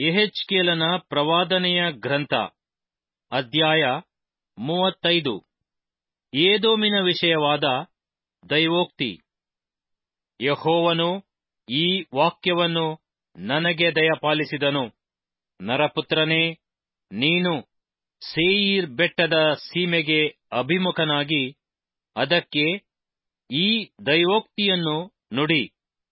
ಎಹೆಚ್ಕೇಲನ ಪ್ರವಾದನೆಯ ಗ್ರಂಥ ಅಧ್ಯಾಯ ಮೂವತ್ತೈದು ಏದೋಮಿನ ವಿಷಯವಾದ ದೈವೋಕ್ತಿ ಯಹೋವನು ಈ ವಾಕ್ಯವನ್ನು ನನಗೆ ದಯಪಾಲಿಸಿದನು ನರಪುತ್ರನೇ ನೀನು ಸೇಯೀರ್ ಬೆಟ್ಟದ ಸೀಮೆಗೆ ಅಭಿಮುಖನಾಗಿ ಅದಕ್ಕೆ ಈ ದೈವೋಕ್ತಿಯನ್ನು ನುಡಿ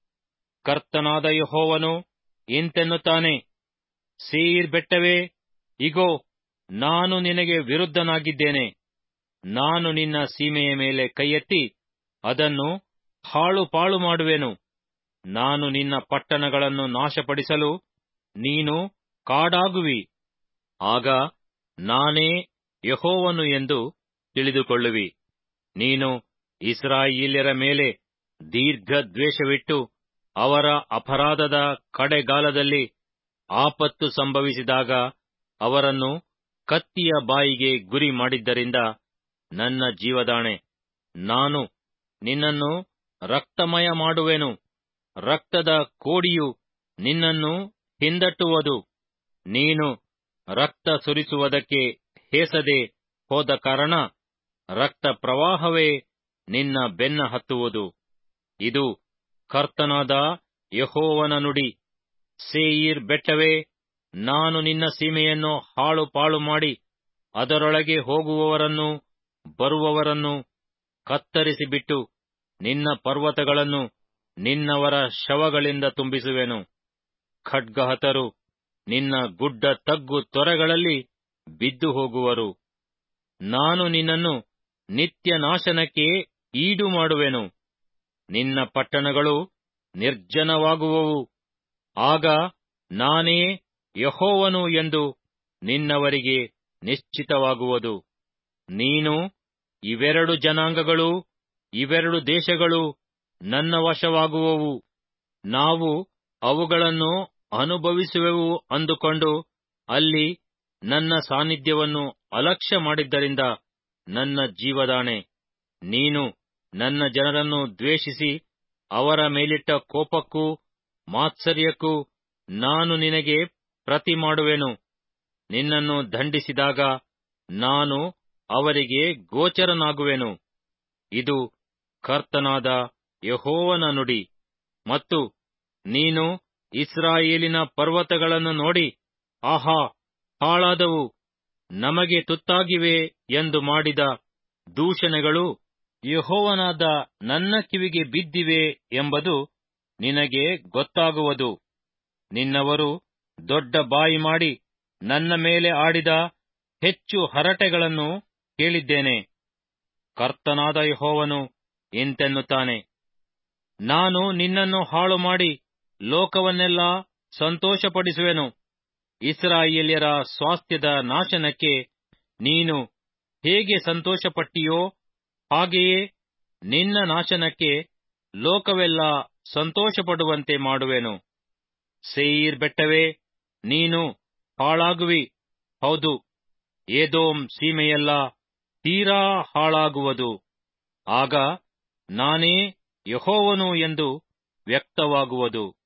ಕರ್ತನಾದ ಯಹೋವನು ಇಂತೆನ್ನುತ್ತಾನೆ ಸೇಯೀರ್ ಬೆಟ್ಟವೇ ಇಗೋ ನಾನು ನಿನಗೆ ವಿರುದ್ಧನಾಗಿದ್ದೇನೆ ನಾನು ನಿನ್ನ ಸೀಮೆಯ ಮೇಲೆ ಕೈಯೆತ್ತಿ ಅದನ್ನು ಹಾಳು ಪಾಳು ಮಾಡುವೆನು ನಾನು ನಿನ್ನ ಪಟ್ಟಣಗಳನ್ನು ನಾಶಪಡಿಸಲು ನೀನು ಕಾಡಾಗುವಿ ಆಗ ನಾನೇ ಯಹೋವನು ಎಂದು ತಿಳಿದುಕೊಳ್ಳುವಿ ನೀನು ಇಸ್ರಾಯೇಲ್ಯರ ಮೇಲೆ ದೀರ್ಘ ದ್ವೇಷವಿಟ್ಟು ಅವರ ಅಪರಾಧದ ಕಡೆಗಾಲದಲ್ಲಿ ಆಪತ್ತು ಸಂಭವಿಸಿದಾಗ ಅವರನ್ನು ಕತ್ತಿಯ ಬಾಯಿಗೆ ಗುರಿ ಮಾಡಿದ್ದರಿಂದ ನನ್ನ ಜೀವದಾಣೆ ನಾನು ನಿನ್ನನ್ನು ರಕ್ತಮಯ ಮಾಡುವೆನು ರಕ್ತದ ಕೋಡಿಯು ನಿನ್ನನ್ನು ಹಿಂದಟ್ಟುವುದು ನೀನು ರಕ್ತ ಸುರಿಸುವುದಕ್ಕೆ ಹೇಸದೆ ಹೋದ ಕಾರಣ ರಕ್ತ ಪ್ರವಾಹವೇ ನಿನ್ನ ಬೆನ್ನ ಹತ್ತುವುದು ಇದು ಕರ್ತನಾದ ಯಹೋವನ ನುಡಿ ಸೇಯೀರ್ ಬೆಟ್ಟವೇ ನಾನು ನಿನ್ನ ಸೀಮೆಯನ್ನು ಹಾಳು ಪಾಳು ಮಾಡಿ ಅದರೊಳಗೆ ಹೋಗುವವರನ್ನು ಬರುವವರನ್ನು ಕತ್ತರಿಸಿಬಿಟ್ಟು ನಿನ್ನ ಪರ್ವತಗಳನ್ನು ನಿನ್ನವರ ಶವಗಳಿಂದ ತುಂಬಿಸುವೆನು ಖಡ್ಗಹತರು ನಿನ್ನ ಗುಡ್ಡ ತಗ್ಗು ತೊರೆಗಳಲ್ಲಿ ಬಿದ್ದು ಹೋಗುವರು ನಾನು ನಿನ್ನನ್ನು ನಿತ್ಯ ನಾಶನಕ್ಕೆ ಈಡು ಮಾಡುವೆನು ನಿನ್ನ ಪಟ್ಟಣಗಳು ನಿರ್ಜನವಾಗುವವು ಆಗ ನಾನೇ ಯಹೋವನು ಎಂದು ನಿನ್ನವರಿಗೆ ನಿಶ್ಚಿತವಾಗುವುದು ನೀನು ಇವೆರಡು ಜನಾಂಗಗಳು ಇವೆರಡು ದೇಶಗಳು ನನ್ನ ವಶವಾಗುವವು ನಾವು ಅವುಗಳನ್ನು ಅನುಭವಿಸುವೆವು ಅಂದುಕೊಂಡು ಅಲ್ಲಿ ನನ್ನ ಸಾನ್ನಿಧ್ಯವನ್ನು ಅಲಕ್ಷ್ಯ ಮಾಡಿದ್ದರಿಂದ ನನ್ನ ಜೀವದಾಣೆ ನೀನು ನನ್ನ ಜನರನ್ನು ದ್ವೇಷಿಸಿ ಅವರ ಮೇಲಿಟ್ಟ ಕೋಪಕ್ಕೂ ಮಾತ್ಸರ್ಯಕ್ಕೂ ನಾನು ನಿನಗೆ ಪ್ರತಿ ಮಾಡುವೆನು ನಿನ್ನನ್ನು ದಂಡಿಸಿದಾಗ ನಾನು ಅವರಿಗೆ ಗೋಚರನಾಗುವೆನು ಇದು ಕರ್ತನಾದ ಯಹೋವನ ನುಡಿ ಮತ್ತು ನೀನು ಇಸ್ರಾಯೇಲಿನ ಪರ್ವತಗಳನ್ನು ನೋಡಿ ಆಹಾ ಹಾಳಾದವು ನಮಗೆ ತುತ್ತಾಗಿವೆ ಎಂದು ಮಾಡಿದ ದೂಷಣೆಗಳು ಯಹೋವನಾದ ನನ್ನ ಕಿವಿಗೆ ಬಿದ್ದಿವೆ ಎಂಬುದು ನಿನಗೆ ಗೊತ್ತಾಗುವುದು ನಿನ್ನವರು ದೊಡ್ಡ ಬಾಯಿ ಮಾಡಿ ನನ್ನ ಮೇಲೆ ಆಡಿದ ಹೆಚ್ಚು ಹರಟೆಗಳನ್ನು ಕೇಳಿದ್ದೇನೆ ಕರ್ತನಾದ ಯಹೋವನು ಇಂತೆನ್ನುತ್ತಾನೆ ನಾನು ನಿನ್ನನ್ನು ಹಾಳು ಮಾಡಿ ಲೋಕವನ್ನೆಲ್ಲ ಸಂತೋಷಪಡಿಸುವೆನು ಇಸ್ರಾಯೇಲ್ಯರ ಸ್ವಾಸ್ಥ್ಯದ ನಾಶನಕ್ಕೆ ನೀನು ಹೇಗೆ ಸಂತೋಷಪಟ್ಟಿಯೋ ಹಾಗೆಯೇ ನಿನ್ನ ನಾಶನಕ್ಕೆ ಲೋಕವೆಲ್ಲ ಸಂತೋಷಪಡುವಂತೆ ಮಾಡುವೆನು ಸೇಯೀರ್ ಬೆಟ್ಟವೇ ನೀನು ಹಾಳಾಗುವಿ ಹೌದು ಏದೋಮ್ ಸೀಮೆಯೆಲ್ಲ ತೀರಾ ಹಾಳಾಗುವುದು ಆಗ ನಾನೇ ಯಹೋವನು ಎಂದು ವ್ಯಕ್ತವಾಗುವುದು